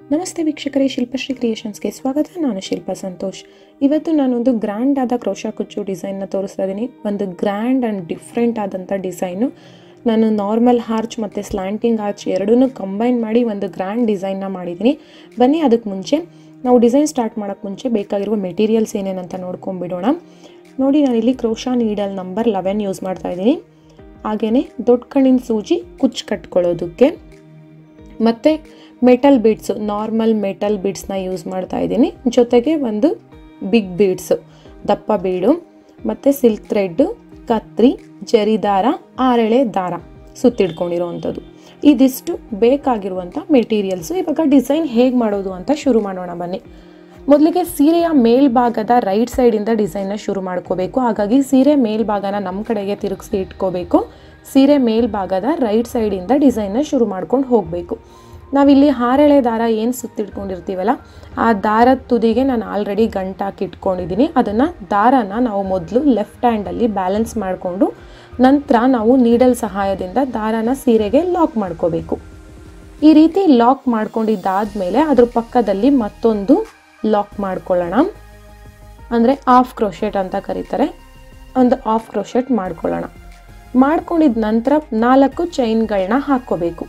ನಮಸ್ತೆ ವೀಕ್ಷಕರೇ ಶಿಲ್ಪಶ್ರೀ ಕ್ರಿಯೇಷನ್ಸ್ಗೆ ಸ್ವಾಗತ ನಾನು ಶಿಲ್ಪ ಸಂತೋಷ್ ಇವತ್ತು ನಾನೊಂದು ಗ್ರ್ಯಾಂಡ್ ಆದ ಕ್ರೋಶಾ ಕುಚ್ಚು ಡಿಸೈನ್ನ ತೋರಿಸ್ತಾ ಇದ್ದೀನಿ ಒಂದು ಗ್ರ್ಯಾಂಡ್ ಆ್ಯಂಡ್ ಡಿಫ್ರೆಂಟ್ ಆದಂಥ ಡಿಸೈನು ನಾನು ನಾರ್ಮಲ್ ಹಾರ್ಚ್ ಮತ್ತು ಸ್ಲ್ಯಾಂಟಿಂಗ್ ಆರ್ಚ್ ಎರಡನ್ನೂ ಕಂಬೈನ್ ಮಾಡಿ ಒಂದು ಗ್ರ್ಯಾಂಡ್ ಡಿಸೈನ್ನ ಮಾಡಿದ್ದೀನಿ ಬನ್ನಿ ಅದಕ್ಕೆ ಮುಂಚೆ ನಾವು ಡಿಸೈನ್ ಸ್ಟಾರ್ಟ್ ಮಾಡೋಕ್ಕೆ ಮುಂಚೆ ಬೇಕಾಗಿರುವ ಮೆಟೀರಿಯಲ್ಸ್ ಏನೇನಂತ ನೋಡ್ಕೊಂಡ್ಬಿಡೋಣ ನೋಡಿ ನಾನಿಲ್ಲಿ crochet needle number eleven use ಮಾಡ್ತಾ ಇದ್ದೀನಿ ಹಾಗೆಯೇ ದೊಡ್ಡ ಕಣ್ಣಿನ ಸೂಜಿ ಕುಚ್ಚು ಕಟ್ಕೊಳ್ಳೋದಕ್ಕೆ ಮತ್ತು ಮೆಟಲ್ ಬೀಡ್ಸು ನಾರ್ಮಲ್ ಮೆಟಲ್ ಬೀಡ್ಸ್ನ ಯೂಸ್ ಮಾಡ್ತಾ ಇದ್ದೀನಿ ಜೊತೆಗೆ ಒಂದು ಬಿಗ್ ಬೀಡ್ಸು ದಪ್ಪ ಬೀಡು ಮತ್ತು ಸಿಲ್ಕ್ ಥ್ರೆಡ್ಡು ಕತ್ರಿ ಜರಿ ದಾರ ಆರೆಳೆ ದಾರ ಸುತ್ತಿಡ್ಕೊಂಡಿರೋವಂಥದ್ದು ಇದಿಷ್ಟು ಬೇಕಾಗಿರುವಂಥ ಮೆಟೀರಿಯಲ್ಸು ಇವಾಗ ಡಿಸೈನ್ ಹೇಗೆ ಮಾಡೋದು ಅಂತ ಶುರು ಮಾಡೋಣ ಬನ್ನಿ ಮೊದಲಿಗೆ ಸೀರೆಯ ಮೇಲ್ಭಾಗದ ರೈಟ್ ಸೈಡಿಂದ ಡಿಸೈನ್ನ ಶುರು ಮಾಡ್ಕೋಬೇಕು ಹಾಗಾಗಿ ಸೀರೆ ಮೇಲ್ಭಾಗನ ನಮ್ಮ ಕಡೆಗೆ ತಿರುಗಿಸಿ ಇಟ್ಕೋಬೇಕು ಸೀರೆ ಮೇಲ್ಭಾಗದ ರೈಟ್ ಸೈಡಿಂದ ಡಿಸೈನ್ನ ಶುರು ಮಾಡ್ಕೊಂಡು ಹೋಗಬೇಕು ನಾವಿಲ್ಲಿ ಹಾರೆಳೆ ದಾರ ಏನು ಸುತ್ತಿಟ್ಕೊಂಡಿರ್ತೀವಲ್ಲ ಆ ದಾರದ ತುದಿಗೆ ನಾನು ಆಲ್ರೆಡಿ ಗಂಟಾಕಿ ಇಟ್ಕೊಂಡಿದ್ದೀನಿ ಅದನ್ನು ದಾರನ ನಾವು ಮೊದಲು ಲೆಫ್ಟ್ ಹ್ಯಾಂಡಲ್ಲಿ ಬ್ಯಾಲೆನ್ಸ್ ಮಾಡಿಕೊಂಡು ನಂತರ ನಾವು ನೀಡಲ್ ಸಹಾಯದಿಂದ ದಾರನ ಸೀರೆಗೆ ಲಾಕ್ ಮಾಡ್ಕೋಬೇಕು ಈ ರೀತಿ ಲಾಕ್ ಮಾಡ್ಕೊಂಡಿದ್ದಾದಮೇಲೆ ಅದ್ರ ಪಕ್ಕದಲ್ಲಿ ಮತ್ತೊಂದು ಲಾಕ್ ಮಾಡ್ಕೊಳ್ಳೋಣ ಅಂದರೆ ಆಫ್ ಕ್ರೋಶೆಟ್ ಅಂತ ಕರೀತಾರೆ ಒಂದು ಆಫ್ ಕ್ರೋಶೆಟ್ ಮಾಡ್ಕೊಳ್ಳೋಣ ಮಾಡ್ಕೊಂಡಿದ ನಂತರ ನಾಲ್ಕು ಚೈನ್ಗಳನ್ನ ಹಾಕ್ಕೋಬೇಕು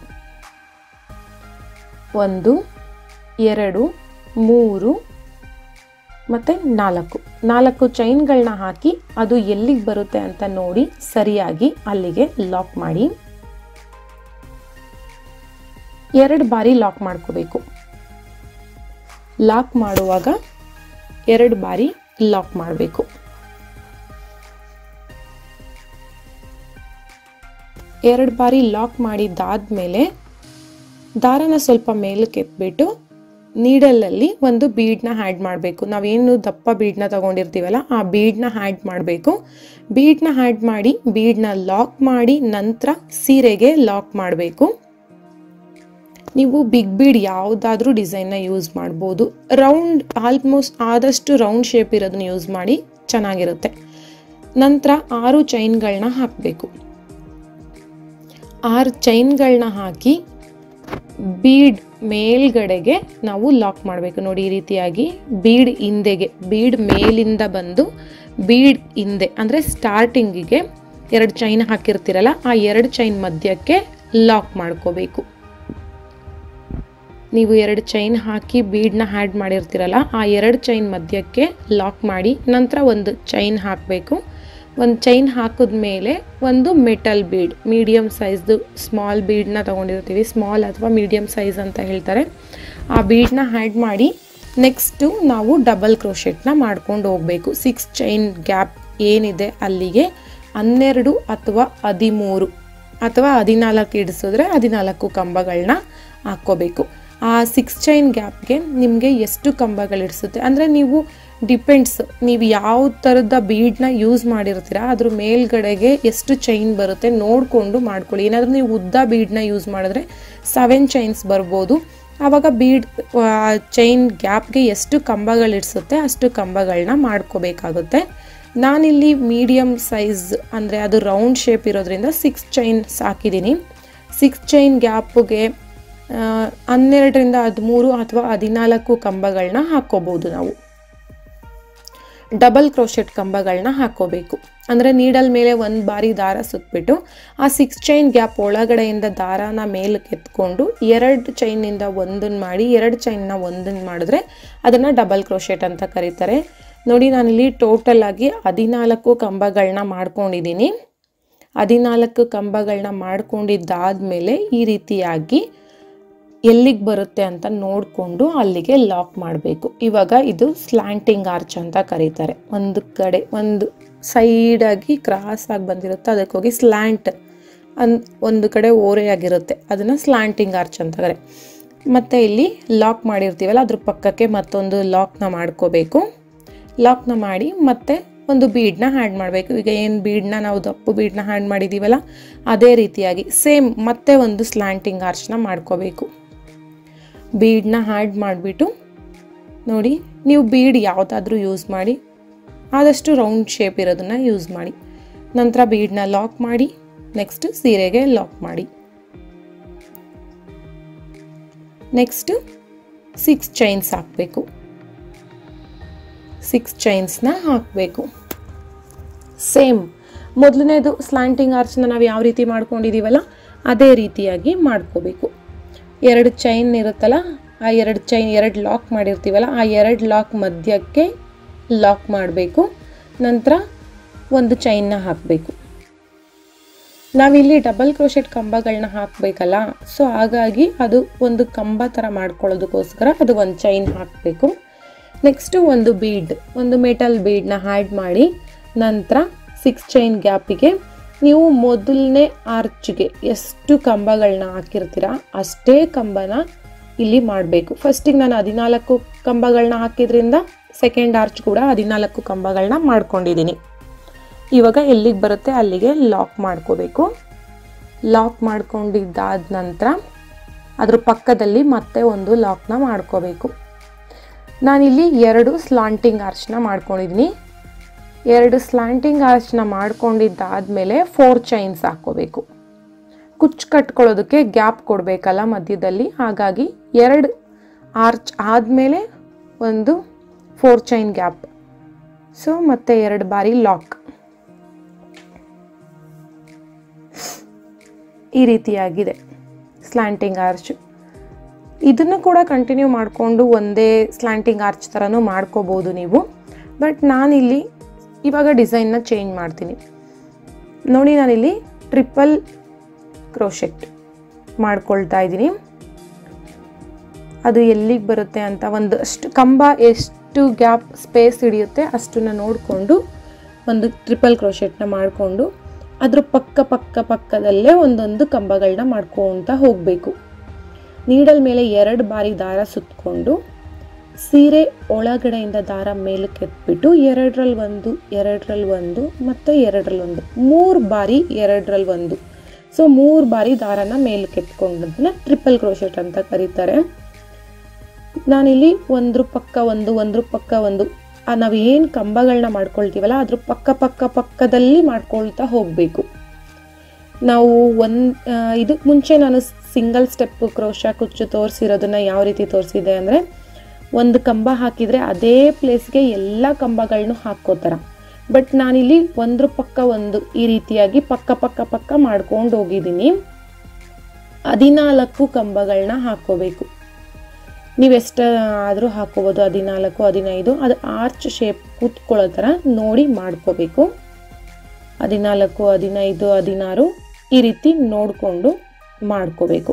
ಒಂದು ಎರಡು ಮೂರು ಮತ್ತು ನಾಲ್ಕು ನಾಲ್ಕು ಚೈನ್ಗಳನ್ನ ಹಾಕಿ ಅದು ಎಲ್ಲಿಗೆ ಬರುತ್ತೆ ಅಂತ ನೋಡಿ ಸರಿಯಾಗಿ ಅಲ್ಲಿಗೆ ಲಾಕ್ ಮಾಡಿ ಎರಡು ಬಾರಿ ಲಾಕ್ ಮಾಡ್ಕೋಬೇಕು ಲಾಕ್ ಮಾಡುವಾಗ ಎರಡು ಬಾರಿ ಲಾಕ್ ಮಾಡಬೇಕು ಎರಡು ಬಾರಿ ಲಾಕ್ ಮಾಡಿದ್ದಾದಮೇಲೆ ದಾರನ ಸ್ವಲ್ಪ ಮೇಲಕ್ಕೆ ಎತ್ಬಿಟ್ಟು ನೀಡಲಲ್ಲಿ ಒಂದು ಬೀಡನ್ನ ಹ್ಯಾಡ್ ಮಾಡಬೇಕು ನಾವೇನು ದಪ್ಪ ಬೀಡನ್ನ ತಗೊಂಡಿರ್ತೀವಲ್ಲ ಆ ಬೀಡನ್ನ ಹ್ಯಾಡ್ ಮಾಡಬೇಕು ಬೀಡನ್ನ ಹ್ಯಾಡ್ ಮಾಡಿ ಬೀಡನ್ನ ಲಾಕ್ ಮಾಡಿ ನಂತರ ಸೀರೆಗೆ ಲಾಕ್ ಮಾಡಬೇಕು ನೀವು ಬಿಗ್ ಬೀಡ್ ಯಾವುದಾದ್ರೂ ಡಿಸೈನ್ನ ಯೂಸ್ ಮಾಡ್ಬೋದು ರೌಂಡ್ ಆಲ್ಮೋಸ್ಟ್ ಆದಷ್ಟು ರೌಂಡ್ ಶೇಪ್ ಇರೋದನ್ನ ಯೂಸ್ ಮಾಡಿ ಚೆನ್ನಾಗಿರುತ್ತೆ ನಂತರ ಆರು ಚೈನ್ಗಳನ್ನ ಹಾಕಬೇಕು ಆರು ಚೈನ್ಗಳನ್ನ ಹಾಕಿ ಬೀಡ್ ಮೇಲ್ಗಡೆಗೆ ನಾವು ಲಾಕ್ ಮಾಡಬೇಕು ನೋಡಿ ಈ ರೀತಿಯಾಗಿ ಬೀಡ್ ಹಿಂದೆಗೆ ಬೀಡ್ ಮೇಲಿಂದ ಬಂದು ಬೀಡ್ ಹಿಂದೆ ಅಂದರೆ ಸ್ಟಾರ್ಟಿಂಗಿಗೆ ಎರಡು ಚೈನ್ ಹಾಕಿರ್ತೀರಲ್ಲ ಆ ಎರಡು ಚೈನ್ ಮಧ್ಯಕ್ಕೆ ಲಾಕ್ ಮಾಡ್ಕೋಬೇಕು ನೀವು ಎರಡು ಚೈನ್ ಹಾಕಿ ಬೀಡನ್ನ ಹ್ಯಾಡ್ ಮಾಡಿರ್ತೀರಲ್ಲ ಆ ಎರಡು ಚೈನ್ ಮಧ್ಯಕ್ಕೆ ಲಾಕ್ ಮಾಡಿ ನಂತರ ಒಂದು ಚೈನ್ ಹಾಕಬೇಕು ಒಂದು ಚೈನ್ ಹಾಕಿದ್ಮೇಲೆ ಒಂದು ಮೆಟಲ್ ಬೀಡ್ ಮೀಡಿಯಮ್ ಸೈಜ್ದು ಸ್ಮಾಲ್ ಬೀಡನ್ನ ತೊಗೊಂಡಿರ್ತೀವಿ ಸ್ಮಾಲ್ ಅಥವಾ ಮೀಡಿಯಮ್ ಸೈಜ್ ಅಂತ ಹೇಳ್ತಾರೆ ಆ ಬೀಡನ್ನ ಹ್ಯಾಡ್ ಮಾಡಿ ನೆಕ್ಸ್ಟು ನಾವು ಡಬಲ್ ಕ್ರೋಶೆಟ್ನ ಮಾಡ್ಕೊಂಡು ಹೋಗಬೇಕು ಸಿಕ್ಸ್ ಚೈನ್ ಗ್ಯಾಪ್ ಏನಿದೆ ಅಲ್ಲಿಗೆ ಹನ್ನೆರಡು ಅಥವಾ ಹದಿಮೂರು ಅಥವಾ ಹದಿನಾಲ್ಕು ಇಡಿಸಿದ್ರೆ ಹದಿನಾಲ್ಕು ಕಂಬಗಳನ್ನ ಹಾಕ್ಕೋಬೇಕು ಆ ಸಿಕ್ಸ್ ಚೈನ್ ಗ್ಯಾಪ್ಗೆ ನಿಮಗೆ ಎಷ್ಟು ಕಂಬಗಳಿಡಿಸುತ್ತೆ ಅಂದರೆ ನೀವು ಡಿಪೆಂಡ್ಸ್ ನೀವು ಯಾವ ಥರದ ಬೀಡನ್ನ ಯೂಸ್ ಮಾಡಿರ್ತೀರ ಅದ್ರ ಮೇಲ್ಗಡೆಗೆ ಎಷ್ಟು ಚೈನ್ ಬರುತ್ತೆ ನೋಡಿಕೊಂಡು ಮಾಡ್ಕೊಳ್ಳಿ ಏನಾದರೂ ನೀವು ಉದ್ದ ಬೀಡನ್ನ ಯೂಸ್ ಮಾಡಿದ್ರೆ ಸೆವೆನ್ ಚೈನ್ಸ್ ಬರ್ಬೋದು ಆವಾಗ ಬೀಡ್ ಚೈನ್ ಗ್ಯಾಪ್ಗೆ ಎಷ್ಟು ಕಂಬಗಳಿಡಿಸುತ್ತೆ ಅಷ್ಟು ಕಂಬಗಳನ್ನ ಮಾಡ್ಕೋಬೇಕಾಗುತ್ತೆ ನಾನಿಲ್ಲಿ ಮೀಡಿಯಮ್ ಸೈಜ್ ಅಂದರೆ ಅದು ರೌಂಡ್ ಶೇಪ್ ಇರೋದ್ರಿಂದ ಸಿಕ್ಸ್ ಚೈನ್ಸ್ ಹಾಕಿದ್ದೀನಿ ಸಿಕ್ಸ್ ಚೈನ್ ಗ್ಯಾಪ್ಗೆ ಹನ್ನೆರಡರಿಂದ ಹದಿಮೂರು ಅಥವಾ ಹದಿನಾಲ್ಕು ಕಂಬಗಳನ್ನ ಹಾಕ್ಕೋಬೋದು ನಾವು ಡಬಲ್ ಕ್ರೋಶೆಟ್ ಕಂಬಗಳನ್ನ ಹಾಕ್ಕೋಬೇಕು ಅಂದರೆ ನೀಡಲ್ ಮೇಲೆ ಒಂದು ಬಾರಿ ದಾರ ಸುತ್ತಬಿಟ್ಟು ಆ ಸಿಕ್ಸ್ ಚೈನ್ ಗ್ಯಾಪ್ ಒಳಗಡೆಯಿಂದ ದಾರಾನ ಮೇಲಕ್ಕೆ ಎತ್ಕೊಂಡು ಎರಡು ಚೈನಿಂದ ಒಂದನ್ನು ಮಾಡಿ ಎರಡು ಚೈನ್ನ ಒಂದನ್ನು ಮಾಡಿದ್ರೆ ಅದನ್ನು ಡಬಲ್ ಕ್ರೋಶೆಟ್ ಅಂತ ಕರೀತಾರೆ ನೋಡಿ ನಾನಿಲ್ಲಿ ಟೋಟಲ್ ಆಗಿ ಹದಿನಾಲ್ಕು ಕಂಬಗಳನ್ನ ಮಾಡ್ಕೊಂಡಿದ್ದೀನಿ ಹದಿನಾಲ್ಕು ಕಂಬಗಳನ್ನ ಮಾಡ್ಕೊಂಡಿದ್ದಾದಮೇಲೆ ಈ ರೀತಿಯಾಗಿ ಎಲ್ಲಿಗೆ ಬರುತ್ತೆ ಅಂತ ನೋಡಿಕೊಂಡು ಅಲ್ಲಿಗೆ ಲಾಕ್ ಮಾಡಬೇಕು ಇವಾಗ ಇದು ಸ್ಲ್ಯಾಂಟಿಂಗ್ ಆರ್ಚ್ ಅಂತ ಕರೀತಾರೆ ಒಂದು ಕಡೆ ಒಂದು ಸೈಡಾಗಿ ಕ್ರಾಸ್ ಆಗಿ ಬಂದಿರುತ್ತೆ ಅದಕ್ಕೆ ಹೋಗಿ ಸ್ಲ್ಯಾಂಟ್ ಅನ್ ಒಂದು ಕಡೆ ಓರೆಯಾಗಿರುತ್ತೆ ಅದನ್ನು ಸ್ಲ್ಯಾಂಟಿಂಗ್ ಆರ್ಚ್ ಅಂತ ಕರೆ ಮತ್ತು ಇಲ್ಲಿ ಲಾಕ್ ಮಾಡಿರ್ತೀವಲ್ಲ ಅದ್ರ ಪಕ್ಕಕ್ಕೆ ಮತ್ತೊಂದು ಲಾಕ್ನ ಮಾಡ್ಕೋಬೇಕು ಲಾಕ್ನ ಮಾಡಿ ಮತ್ತೆ ಒಂದು ಬೀಡನ್ನ ಹ್ಯಾಡ್ ಮಾಡಬೇಕು ಈಗ ಏನು ಬೀಡನ್ನ ನಾವು ದಪ್ಪು ಬೀಡನ್ನ ಹ್ಯಾಡ್ ಮಾಡಿದ್ದೀವಲ್ಲ ಅದೇ ರೀತಿಯಾಗಿ ಸೇಮ್ ಮತ್ತೆ ಒಂದು ಸ್ಲ್ಯಾಂಟಿಂಗ್ ಆರ್ಚ್ನ ಮಾಡ್ಕೋಬೇಕು ಬೀಡನ್ನ ಹ್ಯಾಡ್ ಮಾಡಿಬಿಟ್ಟು ನೋಡಿ ನೀವು ಬೀಡ್ ಯಾವುದಾದ್ರೂ ಯೂಸ್ ಮಾಡಿ ಆದಷ್ಟು ರೌಂಡ್ ಶೇಪ್ ಇರೋದನ್ನು ಯೂಸ್ ಮಾಡಿ ನಂತರ ಬೀಡನ್ನ ಲಾಕ್ ಮಾಡಿ ನೆಕ್ಸ್ಟ್ ಸೀರೆಗೆ ಲಾಕ್ ಮಾಡಿ ನೆಕ್ಸ್ಟ್ ಸಿಕ್ಸ್ ಚೈನ್ಸ್ ಹಾಕಬೇಕು ಸಿಕ್ಸ್ ಚೈನ್ಸ್ನ ಹಾಕಬೇಕು ಸೇಮ್ ಮೊದಲನೇದು ಸ್ಲ್ಯಾಂಟಿಂಗ್ ಆರ್ಚ್ನ ನಾವು ಯಾವ ರೀತಿ ಮಾಡ್ಕೊಂಡಿದ್ದೀವಲ್ಲ ಅದೇ ರೀತಿಯಾಗಿ ಮಾಡ್ಕೋಬೇಕು ಎರಡು ಚೈನ್ ಇರುತ್ತಲ್ಲ ಆ ಎರಡು ಚೈನ್ ಎರಡು ಲಾಕ್ ಮಾಡಿರ್ತೀವಲ್ಲ ಆ ಎರಡು ಲಾಕ್ ಮಧ್ಯಕ್ಕೆ ಲಾಕ್ ಮಾಡಬೇಕು ನಂತರ ಒಂದು ಚೈನ್ನ ಹಾಕಬೇಕು ನಾವಿಲ್ಲಿ ಡಬಲ್ ಕ್ರೋಶೆಟ್ ಕಂಬಗಳನ್ನ ಹಾಕಬೇಕಲ್ಲ ಸೊ ಹಾಗಾಗಿ ಅದು ಒಂದು ಕಂಬ ಥರ ಮಾಡ್ಕೊಳ್ಳೋದಕ್ಕೋಸ್ಕರ ಅದು ಒಂದು ಚೈನ್ ಹಾಕಬೇಕು ನೆಕ್ಸ್ಟು ಒಂದು ಬೀಡ್ ಒಂದು ಮೆಟಲ್ ಬೀಡ್ನ ಹ್ಯಾಡ್ ಮಾಡಿ ನಂತರ ಸಿಕ್ಸ್ ಚೈನ್ ಗ್ಯಾಪಿಗೆ ನೀವು ಮೊದಲನೇ ಆರ್ಚ್ಗೆ ಎಷ್ಟು ಕಂಬಗಳನ್ನ ಹಾಕಿರ್ತೀರ ಅಷ್ಟೇ ಕಂಬನ ಇಲ್ಲಿ ಮಾಡಬೇಕು ಫಸ್ಟಿಗೆ ನಾನು ಹದಿನಾಲ್ಕು ಕಂಬಗಳನ್ನ ಹಾಕಿದ್ರಿಂದ ಸೆಕೆಂಡ್ ಆರ್ಚ್ ಕೂಡ ಹದಿನಾಲ್ಕು ಕಂಬಗಳನ್ನ ಮಾಡ್ಕೊಂಡಿದ್ದೀನಿ ಇವಾಗ ಎಲ್ಲಿಗೆ ಬರುತ್ತೆ ಅಲ್ಲಿಗೆ ಲಾಕ್ ಮಾಡ್ಕೋಬೇಕು ಲಾಕ್ ಮಾಡ್ಕೊಂಡಿದ್ದಾದ ನಂತರ ಅದ್ರ ಪಕ್ಕದಲ್ಲಿ ಮತ್ತೆ ಒಂದು ಲಾಕ್ನ ಮಾಡ್ಕೋಬೇಕು ನಾನಿಲ್ಲಿ ಎರಡು ಸ್ಲಾಂಟಿಂಗ್ ಆರ್ಚ್ನ ಮಾಡ್ಕೊಂಡಿದ್ದೀನಿ ಎರಡು ಸ್ಲಾಂಟಿಂಗ್ ಆರ್ಚ್ನ ಮಾಡ್ಕೊಂಡಿದ್ದಾದಮೇಲೆ ಫೋರ್ ಚೈನ್ಸ್ ಹಾಕ್ಕೋಬೇಕು ಕುಚ್ಚು ಕಟ್ಕೊಳ್ಳೋದಕ್ಕೆ ಗ್ಯಾಪ್ ಕೊಡಬೇಕಲ್ಲ ಮಧ್ಯದಲ್ಲಿ ಹಾಗಾಗಿ ಎರಡು ಆರ್ಚ್ ಆದಮೇಲೆ ಒಂದು ಫೋರ್ ಚೈನ್ ಗ್ಯಾಪ್ ಸೊ ಮತ್ತೆ ಎರಡು ಬಾರಿ ಲಾಕ್ ಈ ರೀತಿಯಾಗಿದೆ ಸ್ಲ್ಯಾಂಟಿಂಗ್ ಆರ್ಚ್ ಇದನ್ನು ಕೂಡ ಕಂಟಿನ್ಯೂ ಮಾಡಿಕೊಂಡು ಒಂದೇ ಸ್ಲ್ಯಾಂಟಿಂಗ್ ಆರ್ಚ್ ಥರನೂ ಮಾಡ್ಕೋಬೋದು ನೀವು ಬಟ್ ನಾನಿಲ್ಲಿ ಇವಾಗ ಡಿಸೈನ್ನ ಚೇಂಜ್ ಮಾಡ್ತೀನಿ ನೋಡಿ ನಾನಿಲ್ಲಿ ಟ್ರಿಪಲ್ ಕ್ರೋಶೆಟ್ ಮಾಡ್ಕೊಳ್ತಾ ಇದ್ದೀನಿ ಅದು ಎಲ್ಲಿಗೆ ಬರುತ್ತೆ ಅಂತ ಒಂದು ಅಷ್ಟು ಕಂಬ ಎಷ್ಟು ಗ್ಯಾಪ್ ಸ್ಪೇಸ್ ಹಿಡಿಯುತ್ತೆ ಅಷ್ಟನ್ನ ನೋಡಿಕೊಂಡು ಒಂದು ಟ್ರಿಪಲ್ ಕ್ರೋಶೆಟ್ನ ಮಾಡಿಕೊಂಡು ಅದ್ರ ಪಕ್ಕ ಪಕ್ಕ ಪಕ್ಕದಲ್ಲೇ ಒಂದೊಂದು ಕಂಬಗಳನ್ನ ಮಾಡ್ಕೊತ ಹೋಗಬೇಕು ನೀಡಲ್ ಮೇಲೆ ಎರಡು ಬಾರಿ ದಾರ ಸುತ್ತಕೊಂಡು ಸೀರೆ ಒಳಗಡೆಯಿಂದ ದಾರ ಮೇಲಕ್ಕೆ ಎತ್ಬಿಟ್ಟು ಎರಡರಲ್ಲಿ ಒಂದು ಎರಡರಲ್ಲಿ ಒಂದು ಮತ್ತು ಎರಡರಲ್ಲಿ ಒಂದು ಮೂರು ಬಾರಿ ಎರಡರಲ್ಲಿ ಒಂದು ಸೊ ಮೂರು ಬಾರಿ ದಾರನ ಮೇಲಕ್ಕೆ ಎತ್ಕೊಂಡದನ್ನ ಟ್ರಿಪಲ್ ಕ್ರೋಶೆಟ್ ಅಂತ ಕರೀತಾರೆ ನಾನಿಲ್ಲಿ ಒಂದ್ರ ಪಕ್ಕ ಒಂದು ಒಂದ್ರ ಪಕ್ಕ ಒಂದು ನಾವು ಏನು ಕಂಬಗಳನ್ನ ಮಾಡ್ಕೊಳ್ತೀವಲ್ಲ ಅದ್ರ ಪಕ್ಕ ಪಕ್ಕ ಪಕ್ಕದಲ್ಲಿ ಮಾಡ್ಕೊಳ್ತಾ ಹೋಗಬೇಕು ನಾವು ಒಂದು ಇದಕ್ಕೆ ಮುಂಚೆ ನಾನು ಸಿಂಗಲ್ ಸ್ಟೆಪ್ ಕ್ರೋಶ ಕುಚ್ಚು ತೋರಿಸಿರೋದನ್ನ ಯಾವ ರೀತಿ ತೋರಿಸಿದೆ ಅಂದರೆ ಒಂದು ಕಂಬ ಹಾಕಿದರೆ ಅದೇ ಪ್ಲೇಸ್ಗೆ ಎಲ್ಲ ಕಂಬಗಳನ್ನೂ ಹಾಕೋತಾರ ಬಟ್ ನಾನಿಲ್ಲಿ ಒಂದ್ರ ಪಕ್ಕ ಒಂದು ಈ ರೀತಿಯಾಗಿ ಪಕ್ಕ ಪಕ್ಕ ಪಕ್ಕ ಮಾಡ್ಕೊಂಡು ಹೋಗಿದ್ದೀನಿ ಹದಿನಾಲ್ಕು ಕಂಬಗಳನ್ನ ಹಾಕೋಬೇಕು ನೀವು ಎಷ್ಟು ಆದರೂ ಹಾಕೋಬೋದು ಹದಿನಾಲ್ಕು ಹದಿನೈದು ಅದು ಆರ್ಚ್ ಶೇಪ್ ಕೂತ್ಕೊಳ್ಳೋ ಥರ ನೋಡಿ ಮಾಡ್ಕೋಬೇಕು ಹದಿನಾಲ್ಕು ಹದಿನೈದು ಹದಿನಾರು ಈ ರೀತಿ ನೋಡಿಕೊಂಡು ಮಾಡ್ಕೋಬೇಕು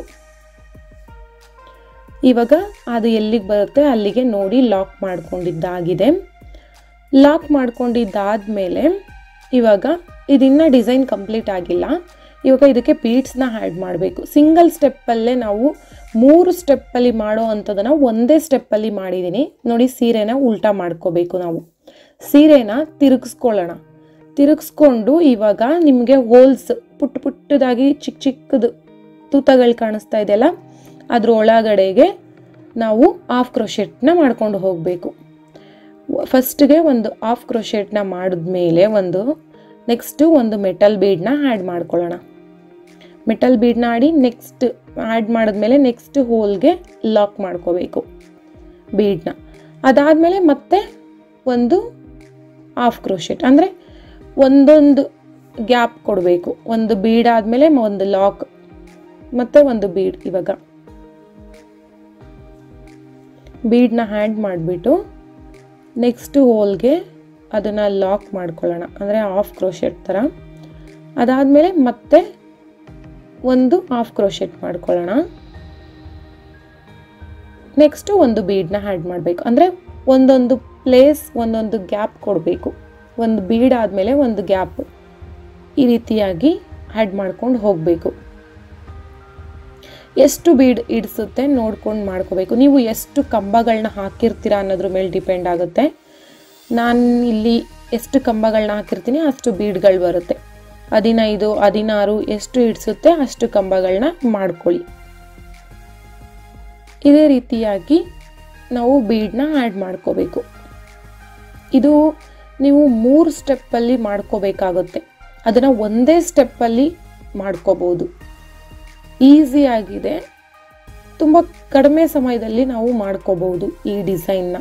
ಇವಾಗ ಅದು ಎಲ್ಲಿಗೆ ಬರುತ್ತೆ ಅಲ್ಲಿಗೆ ನೋಡಿ ಲಾಕ್ ಮಾಡ್ಕೊಂಡಿದ್ದಾಗಿದೆ ಲಾಕ್ ಮಾಡ್ಕೊಂಡಿದ್ದಾದಮೇಲೆ ಇವಾಗ ಇದಿನ್ನೂ ಡಿಸೈನ್ ಕಂಪ್ಲೀಟ್ ಆಗಿಲ್ಲ ಇವಾಗ ಇದಕ್ಕೆ ಬೀಡ್ಸ್ನ ಆ್ಯಡ್ ಮಾಡಬೇಕು ಸಿಂಗಲ್ ಸ್ಟೆಪ್ಪಲ್ಲೇ ನಾವು ಮೂರು ಸ್ಟೆಪ್ಪಲ್ಲಿ ಮಾಡೋ ಅಂಥದ್ದನ್ನು ಒಂದೇ ಸ್ಟೆಪ್ಪಲ್ಲಿ ಮಾಡಿದ್ದೀನಿ ನೋಡಿ ಸೀರೆನ ಉಲ್ಟಾ ಮಾಡ್ಕೋಬೇಕು ನಾವು ಸೀರೆನ ತಿರುಗಿಸ್ಕೊಳ್ಳೋಣ ತಿರುಗಿಸ್ಕೊಂಡು ಇವಾಗ ನಿಮಗೆ ಹೋಲ್ಸ್ ಪುಟ್ಟ ಪುಟ್ಟದಾಗಿ ಚಿಕ್ಕ ಚಿಕ್ಕದು ತೂತಗಳು ಕಾಣಿಸ್ತಾ ಇದೆಯಲ್ಲ ಅದ್ರ ಒಳಗಡೆಗೆ ನಾವು ಆಫ್ ಕ್ರೋಶೆಟ್ನ ಮಾಡ್ಕೊಂಡು ಹೋಗಬೇಕು ಫಸ್ಟ್ಗೆ ಒಂದು ಆಫ್ ಕ್ರೋಶೆಟ್ನ ಮಾಡಿದ್ಮೇಲೆ ಒಂದು ನೆಕ್ಸ್ಟು ಒಂದು ಮೆಟಲ್ ಬೀಡ್ನ ಆ್ಯಡ್ ಮಾಡ್ಕೊಳ್ಳೋಣ ಮೆಟಲ್ ಬೀಡ್ನ ಆಡಿ ನೆಕ್ಸ್ಟ್ ಆ್ಯಡ್ ಮಾಡಿದ್ಮೇಲೆ ನೆಕ್ಸ್ಟ್ ಹೋಲ್ಗೆ ಲಾಕ್ ಮಾಡ್ಕೋಬೇಕು ಬೀಡ್ನ ಅದಾದಮೇಲೆ ಮತ್ತೆ ಒಂದು ಆಫ್ ಕ್ರೋಶೆಟ್ ಅಂದರೆ ಒಂದೊಂದು ಗ್ಯಾಪ್ ಕೊಡಬೇಕು ಒಂದು ಬೀಡ್ ಆದಮೇಲೆ ಒಂದು ಲಾಕ್ ಮತ್ತು ಒಂದು ಬೀಡ್ ಇವಾಗ ಬೀಡ್ನ ಹ್ಯಾಂಡ್ ಮಾಡಿಬಿಟ್ಟು ನೆಕ್ಸ್ಟು ಹೋಲ್ಗೆ ಅದನ್ನು ಲಾಕ್ ಮಾಡ್ಕೊಳ್ಳೋಣ ಅಂದರೆ ಆಫ್ ಕ್ರೋಶೆಟ್ ಥರ ಅದಾದಮೇಲೆ ಮತ್ತೆ ಒಂದು ಆಫ್ ಕ್ರೋಶೆಟ್ ಮಾಡ್ಕೊಳ್ಳೋಣ ನೆಕ್ಸ್ಟು ಒಂದು ಬೀಡನ್ನ ಆ್ಯಡ್ ಮಾಡಬೇಕು ಅಂದರೆ ಒಂದೊಂದು ಪ್ಲೇಸ್ ಒಂದೊಂದು ಗ್ಯಾಪ್ ಕೊಡಬೇಕು ಒಂದು ಬೀಡ್ ಆದಮೇಲೆ ಒಂದು ಗ್ಯಾಪ್ ಈ ರೀತಿಯಾಗಿ ಆ್ಯಡ್ ಮಾಡ್ಕೊಂಡು ಹೋಗಬೇಕು ಎಷ್ಟು ಬೀಡ್ ಇಡಿಸುತ್ತೆ ನೋಡ್ಕೊಂಡು ಮಾಡ್ಕೋಬೇಕು ನೀವು ಎಷ್ಟು ಕಂಬಗಳನ್ನ ಹಾಕಿರ್ತೀರಾ ಅನ್ನೋದ್ರ ಮೇಲೆ ಡಿಪೆಂಡ್ ಆಗುತ್ತೆ ನಾನು ಇಲ್ಲಿ ಎಷ್ಟು ಕಂಬಗಳನ್ನ ಹಾಕಿರ್ತೀನಿ ಅಷ್ಟು ಬೀಡ್ಗಳು ಬರುತ್ತೆ ಹದಿನೈದು ಹದಿನಾರು ಎಷ್ಟು ಇಡಿಸುತ್ತೆ ಅಷ್ಟು ಕಂಬಗಳನ್ನ ಮಾಡ್ಕೊಳ್ಳಿ ಇದೇ ರೀತಿಯಾಗಿ ನಾವು ಬೀಡನ್ನ ಆ್ಯಡ್ ಮಾಡ್ಕೋಬೇಕು ಇದು ನೀವು ಮೂರು ಸ್ಟೆಪ್ಪಲ್ಲಿ ಮಾಡ್ಕೋಬೇಕಾಗುತ್ತೆ ಅದನ್ನು ಒಂದೇ ಸ್ಟೆಪ್ಪಲ್ಲಿ ಮಾಡ್ಕೋಬೋದು ಈಸಿಯಾಗಿದೆ ತುಂಬ ಕಡಿಮೆ ಸಮಯದಲ್ಲಿ ನಾವು ಮಾಡ್ಕೋಬಹುದು ಈ ಡಿಸೈನ್ನ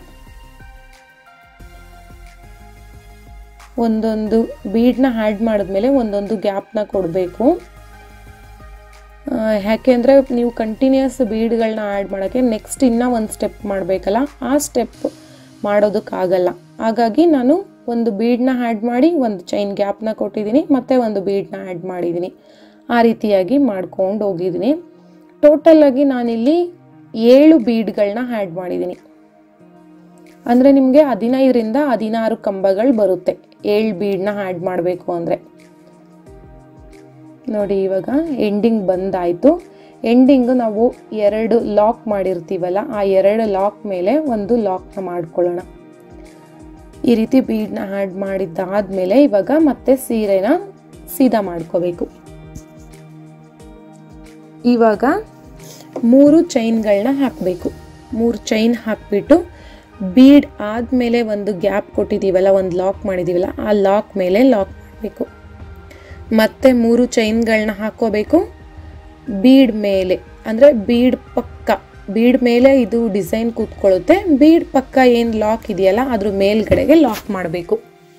ಒಂದೊಂದು ಬೀಡ್ನ ಆ್ಯಡ್ ಮಾಡಿದ್ಮೇಲೆ ಒಂದೊಂದು ಗ್ಯಾಪ್ನ ಕೊಡಬೇಕು ಯಾಕೆಂದರೆ ನೀವು ಕಂಟಿನ್ಯೂಸ್ ಬೀಡ್ಗಳನ್ನ ಆ್ಯಡ್ ಮಾಡೋಕ್ಕೆ ನೆಕ್ಸ್ಟ್ ಇನ್ನೂ ಒಂದು ಸ್ಟೆಪ್ ಮಾಡಬೇಕಲ್ಲ ಆ ಸ್ಟೆಪ್ ಮಾಡೋದಕ್ಕಾಗಲ್ಲ ಹಾಗಾಗಿ ನಾನು ಒಂದು ಬೀಡನ್ನ ಆ್ಯಡ್ ಮಾಡಿ ಒಂದು ಚೈನ್ ಗ್ಯಾಪ್ನ ಕೊಟ್ಟಿದ್ದೀನಿ ಮತ್ತು ಒಂದು ಬೀಡನ್ನ ಆ್ಯಡ್ ಮಾಡಿದ್ದೀನಿ ಆ ರೀತಿಯಾಗಿ ಮಾಡ್ಕೊಂಡು ಹೋಗಿದ್ದೀನಿ ಟೋಟಲಾಗಿ ನಾನಿಲ್ಲಿ ಏಳು ಬೀಡ್ಗಳನ್ನ ಆ್ಯಡ್ ಮಾಡಿದ್ದೀನಿ ಅಂದರೆ ನಿಮಗೆ ಹದಿನೈದರಿಂದ ಹದಿನಾರು ಕಂಬಗಳು ಬರುತ್ತೆ ಏಳು ಬೀಡನ್ನ ಆ್ಯಡ್ ಮಾಡಬೇಕು ಅಂದರೆ ನೋಡಿ ಇವಾಗ ಎಂಡಿಂಗ್ ಬಂದಾಯಿತು ಎಂಡಿಂಗ್ ನಾವು ಎರಡು ಲಾಕ್ ಮಾಡಿರ್ತೀವಲ್ಲ ಆ ಎರಡು ಲಾಕ್ ಮೇಲೆ ಒಂದು ಲಾಕ್ನ ಮಾಡ್ಕೊಳ್ಳೋಣ ಈ ರೀತಿ ಬೀಡ್ನ ಆ್ಯಡ್ ಮಾಡಿದ್ದಾದ್ಮೇಲೆ ಇವಾಗ ಮತ್ತೆ ಸೀರೆನ ಸೀದಾ ಮಾಡ್ಕೋಬೇಕು ಇವಾಗ ಮೂರು ಚೈನ್ಗಳನ್ನ ಹಾಕಬೇಕು ಮೂರು ಚೈನ್ ಹಾಕ್ಬಿಟ್ಟು ಬೀಡ್ ಆದಮೇಲೆ ಒಂದು ಗ್ಯಾಪ್ ಕೊಟ್ಟಿದ್ದೀವಲ್ಲ ಒಂದು ಲಾಕ್ ಮಾಡಿದ್ದೀವಲ್ಲ ಆ ಲಾಕ್ ಮೇಲೆ ಲಾಕ್ ಮಾಡಬೇಕು ಮತ್ತೆ ಮೂರು ಚೈನ್ಗಳನ್ನ ಹಾಕೋಬೇಕು ಬೀಡ್ ಮೇಲೆ ಅಂದರೆ ಬೀಡ್ ಪಕ್ಕ ಬೀಡ್ ಮೇಲೆ ಇದು ಡಿಸೈನ್ ಕೂತ್ಕೊಳ್ಳುತ್ತೆ ಬೀಡ್ ಪಕ್ಕ ಏನು ಲಾಕ್ ಇದೆಯಲ್ಲ ಅದ್ರ ಮೇಲ್ಗಡೆಗೆ ಲಾಕ್ ಮಾಡಬೇಕು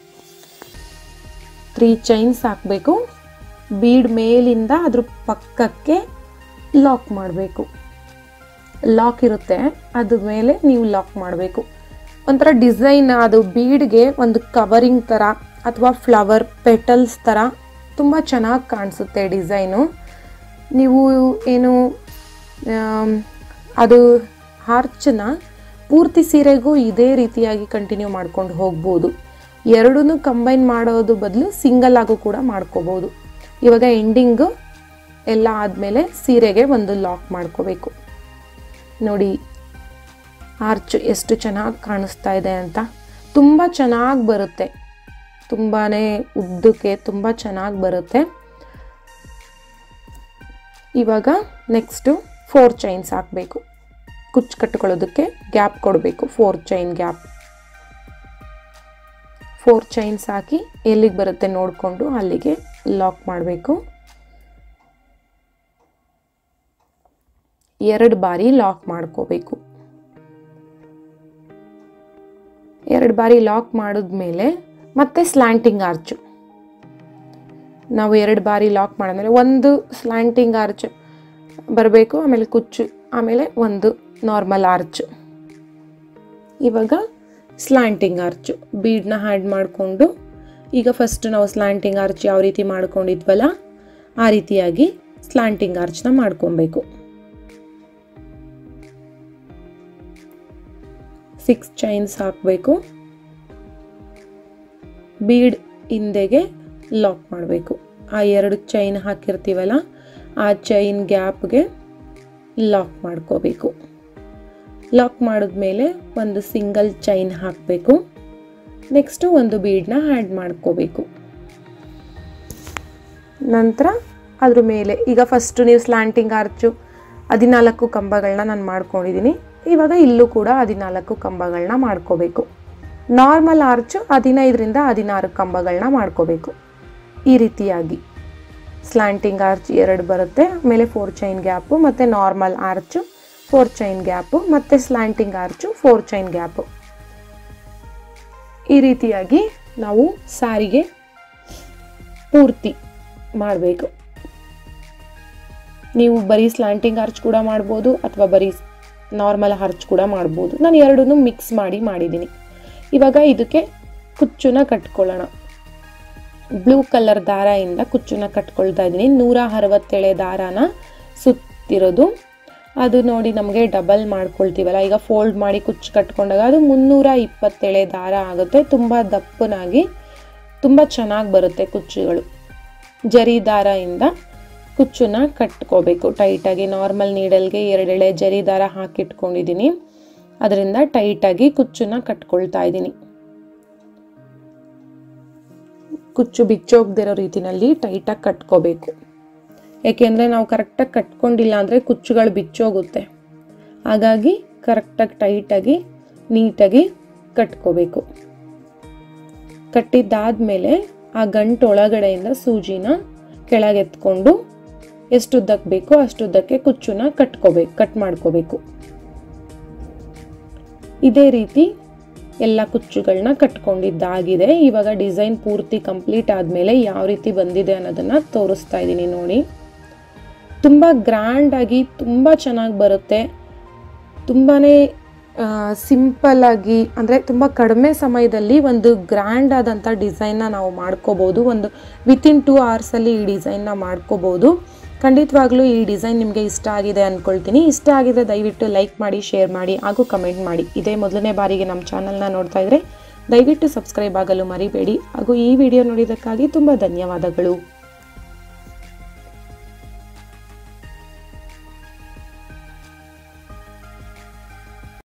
ತ್ರೀ ಚೈನ್ಸ್ ಹಾಕಬೇಕು ಬೀಡ್ ಮೇಲಿಂದ ಅದ್ರ ಪಕ್ಕಕ್ಕೆ ಲಾಕ್ ಮಾಡಬೇಕು ಲಾಕ್ ಇರುತ್ತೆ ಅದ್ರ ಮೇಲೆ ನೀವು ಲಾಕ್ ಮಾಡಬೇಕು ಒಂಥರ ಡಿಸೈನ್ ಅದು ಬೀಡ್ಗೆ ಒಂದು ಕವರಿಂಗ್ ಥರ ಅಥವಾ ಫ್ಲವರ್ ಪೆಟಲ್ಸ್ ಥರ ತುಂಬ ಚೆನ್ನಾಗಿ ಕಾಣಿಸುತ್ತೆ ಡಿಸೈನು ನೀವು ಏನು ಆಮ್, ಅದು ಹಾರ್ಚನ್ನ ಪೂರ್ತಿ ಸೀರೆಗೂ ಇದೇ ರೀತಿಯಾಗಿ ಕಂಟಿನ್ಯೂ ಮಾಡ್ಕೊಂಡು ಹೋಗ್ಬೋದು ಎರಡನ್ನೂ ಕಂಬೈನ್ ಮಾಡೋದು ಬದಲು ಸಿಂಗಲ್ ಆಗು ಕೂಡ ಮಾಡ್ಕೋಬೋದು ಇವಾಗ ಎಂಡಿಂಗು ಎಲ್ಲ ಆದಮೇಲೆ ಸೀರೆಗೆ ಒಂದು ಲಾಕ್ ಮಾಡ್ಕೋಬೇಕು ನೋಡಿ ಆರ್ಚ್ ಎಷ್ಟು ಚೆನ್ನಾಗಿ ಕಾಣಿಸ್ತಾ ಇದೆ ಅಂತ ತುಂಬ ಚೆನ್ನಾಗಿ ಬರುತ್ತೆ ತುಂಬಾ ಉದ್ದಕ್ಕೆ ತುಂಬ ಚೆನ್ನಾಗಿ ಬರುತ್ತೆ ಇವಾಗ ನೆಕ್ಸ್ಟು ಫೋರ್ ಚೈನ್ಸ್ ಹಾಕಬೇಕು ಕುಚ್ಚು ಕಟ್ಕೊಳ್ಳೋದಕ್ಕೆ ಗ್ಯಾಪ್ ಕೊಡಬೇಕು four chain gap four chains ಹಾಕಿ ಎಲ್ಲಿಗೆ ಬರುತ್ತೆ ನೋಡಿಕೊಂಡು ಅಲ್ಲಿಗೆ ಲಾಕ್ ಮಾಡಬೇಕು ಎರಡು ಬಾರಿ ಲಾಕ್ ಮಾಡ್ಕೋಬೇಕು ಎರಡು ಬಾರಿ ಲಾಕ್ ಮಾಡಿದ್ಮೇಲೆ ಮತ್ತೆ ಸ್ಲ್ಯಾಂಟಿಂಗ್ ಆರ್ಚು ನಾವು ಎರಡು ಬಾರಿ ಲಾಕ್ ಮಾಡಿದ್ಮೇಲೆ ಒಂದು ಸ್ಲ್ಯಾಂಟಿಂಗ್ ಆರ್ಚ್ ಬರಬೇಕು ಆಮೇಲೆ ಕುಚ್ಚು ಆಮೇಲೆ ಒಂದು ನಾರ್ಮಲ್ ಆರ್ಚ್ ಇವಾಗ ಸ್ಲ್ಯಾಂಟಿಂಗ್ ಆರ್ಚು ಬೀಡ್ನ ಹ್ಯಾಡ್ ಮಾಡಿಕೊಂಡು ಈಗ ಫಸ್ಟ್ ನಾವು ಸ್ಲ್ಯಾಂಟಿಂಗ್ ಆರ್ಚ್ ಯಾವ ರೀತಿ ಮಾಡ್ಕೊಂಡಿದ್ವಲ್ಲ ಆ ರೀತಿಯಾಗಿ ಸ್ಲ್ಯಾಂಟಿಂಗ್ ಆರ್ಚ್ನ ಮಾಡ್ಕೊಬೇಕು ಸಿಕ್ಸ್ ಚೈನ್ಸ್ ಹಾಕಬೇಕು ಬೀಡ್ ಹಿಂದೆಗೆ ಲಾಕ್ ಮಾಡಬೇಕು ಆ ಎರಡು ಚೈನ್ ಹಾಕಿರ್ತೀವಲ್ಲ ಆ ಚೈನ್ ಗ್ಯಾಪ್ಗೆ ಲಾಕ್ ಮಾಡ್ಕೋಬೇಕು ಲಾಕ್ ಮಾಡಿದ್ಮೇಲೆ ಒಂದು ಸಿಂಗಲ್ ಚೈನ್ ಹಾಕಬೇಕು ನೆಕ್ಸ್ಟು ಒಂದು ಬೀಡನ್ನ ಆ್ಯಡ್ ಮಾಡ್ಕೋಬೇಕು ನಂತರ ಅದ್ರ ಮೇಲೆ ಈಗ ಫಸ್ಟ್ ನೀವು ಸ್ಲ್ಯಾಂಟಿಂಗ್ ಆರ್ಚು ಹದಿನಾಲ್ಕು ಕಂಬಗಳನ್ನ ನಾನು ಮಾಡ್ಕೊಂಡಿದ್ದೀನಿ ಇವಾಗ ಇಲ್ಲೂ ಕೂಡ ಹದಿನಾಲ್ಕು ಕಂಬಗಳನ್ನ ಮಾಡ್ಕೋಬೇಕು ನಾರ್ಮಲ್ ಆರ್ಚು ಹದಿನೈದರಿಂದ ಹದಿನಾರು ಕಂಬಗಳನ್ನ ಮಾಡ್ಕೋಬೇಕು ಈ ರೀತಿಯಾಗಿ ಸ್ಲ್ಯಾಂಟಿಂಗ್ ಆರ್ಚ್ ಎರಡು ಬರುತ್ತೆ ಆಮೇಲೆ ಫೋರ್ ಚೈನ್ ಗ್ಯಾಪು ಮತ್ತು normal arch four chain gap ಮತ್ತು slanting arch four chain gap ಈ ರೀತಿಯಾಗಿ ನಾವು ಸಾರಿಗೆ ಪೂರ್ತಿ ಮಾಡಬೇಕು ನೀವು ಬರೀ ಸ್ಲ್ಯಾಂಟಿಂಗ್ ಆರ್ಚ್ ಕೂಡ ಮಾಡ್ಬೋದು ಅಥವಾ ಬರೀ ನಾರ್ಮಲ್ ಆರ್ಚ್ ಕೂಡ ಮಾಡ್ಬೋದು ನಾನು ಎರಡನ್ನೂ ಮಿಕ್ಸ್ ಮಾಡಿ ಮಾಡಿದ್ದೀನಿ ಇವಾಗ ಇದಕ್ಕೆ ಕುಚ್ಚುನ ಕಟ್ಕೊಳ್ಳೋಣ ಬ್ಲೂ ಕಲರ್ ದಾರದಿಂದ ಕುಚ್ಚುನ ಕಟ್ಕೊಳ್ತಾ ಇದ್ದೀನಿ ನೂರ ಅರವತ್ತೇಳೆ ದಾರಾನ ಸುತ್ತಿರೋದು ಅದು ನೋಡಿ ನಮಗೆ ಡಬಲ್ ಮಾಡ್ಕೊಳ್ತೀವಲ್ಲ ಈಗ ಫೋಲ್ಡ್ ಮಾಡಿ ಕುಚ್ಚು ಕಟ್ಕೊಂಡಾಗ ಅದು ಮುನ್ನೂರ ಇಪ್ಪತ್ತೇಳೆ ದಾರ ಆಗುತ್ತೆ ತುಂಬ ದಪ್ಪನಾಗಿ ತುಂಬ ಚೆನ್ನಾಗಿ ಬರುತ್ತೆ ಕುಚ್ಚುಗಳು ಜರಿ ದಾರದಿಂದ ಕುಚ್ಚುನ ಕಟ್ಕೋಬೇಕು ಟೈಟಾಗಿ ನಾರ್ಮಲ್ ನೀಡಲ್ಗೆ ಎರಡೆಳೆ ಜರಿ ದಾರ ಹಾಕಿಟ್ಕೊಂಡಿದ್ದೀನಿ ಅದರಿಂದ ಟೈಟಾಗಿ ಕುಚ್ಚುನ ಕಟ್ಕೊಳ್ತಾ ಇದ್ದೀನಿ ಕುಚ್ಚು ಬಿಚ್ಚೋಗ್ದಿರೋ ರೀತಿನಲ್ಲಿ ಟೈಟಾಗಿ ಕಟ್ಕೋಬೇಕು ಯಾಕೆಂದರೆ ನಾವು ಕರೆಕ್ಟಾಗಿ ಕಟ್ಕೊಂಡಿಲ್ಲ ಅಂದರೆ ಕುಚ್ಚುಗಳು ಬಿಚ್ಚೋಗುತ್ತೆ ಹಾಗಾಗಿ ಕರೆಕ್ಟಾಗಿ ಟೈಟಾಗಿ ನೀಟಾಗಿ ಕಟ್ಕೋಬೇಕು ಕಟ್ಟಿದ್ದಾದಮೇಲೆ ಆ ಗಂಟು ಒಳಗಡೆಯಿಂದ ಸೂಜಿನ ಕೆಳಗೆತ್ಕೊಂಡು ಎಷ್ಟು ಉದ್ದಕ್ಕೆ ಬೇಕೋ ಅಷ್ಟು ಉದ್ದಕ್ಕೆ ಕುಚ್ಚುನ ಕಟ್ಕೋಬೇಕು ಕಟ್ ಮಾಡ್ಕೋಬೇಕು ಇದೇ ರೀತಿ ಎಲ್ಲ ಕುಚ್ಚುಗಳನ್ನ ಕಟ್ಕೊಂಡಿದ್ದಾಗಿದೆ ಇವಾಗ ಡಿಸೈನ್ ಪೂರ್ತಿ ಕಂಪ್ಲೀಟ್ ಆದಮೇಲೆ ಯಾವ ರೀತಿ ಬಂದಿದೆ ಅನ್ನೋದನ್ನು ತೋರಿಸ್ತಾ ಇದ್ದೀನಿ ನೋಡಿ ತುಂಬ ಗ್ರ್ಯಾಂಡಾಗಿ ತುಂಬ ಚೆನ್ನಾಗಿ ಬರುತ್ತೆ ತುಂಬಾ ಸಿಂಪಲ್ಲಾಗಿ ಅಂದರೆ ತುಂಬ ಕಡಿಮೆ ಸಮಯದಲ್ಲಿ ಒಂದು ಗ್ರ್ಯಾಂಡ್ ಆದಂಥ ಡಿಸೈನ್ನ ನಾವು ಮಾಡ್ಕೋಬೋದು ಒಂದು ವಿತಿನ್ ಟೂ ಅವರ್ಸಲ್ಲಿ ಈ ಡಿಸೈನ್ನ ಮಾಡ್ಕೋಬೋದು ಖಂಡಿತವಾಗ್ಲೂ ಈ ಡಿಸೈನ್ ನಿಮಗೆ ಇಷ್ಟ ಆಗಿದೆ ಅಂದ್ಕೊಳ್ತೀನಿ ಇಷ್ಟ ಆಗಿದ್ರೆ ದಯವಿಟ್ಟು ಲೈಕ್ ಮಾಡಿ ಶೇರ್ ಮಾಡಿ ಹಾಗೂ ಕಮೆಂಟ್ ಮಾಡಿ ಇದೇ ಮೊದಲನೇ ಬಾರಿಗೆ ನಮ್ಮ ಚಾನಲ್ನ ನೋಡ್ತಾ ಇದ್ರೆ ದಯವಿಟ್ಟು ಸಬ್ಸ್ಕ್ರೈಬ್ ಆಗಲು ಮರಿಬೇಡಿ ಹಾಗೂ ಈ ವಿಡಿಯೋ ನೋಡಿದ್ದಕ್ಕಾಗಿ ತುಂಬ ಧನ್ಯವಾದಗಳು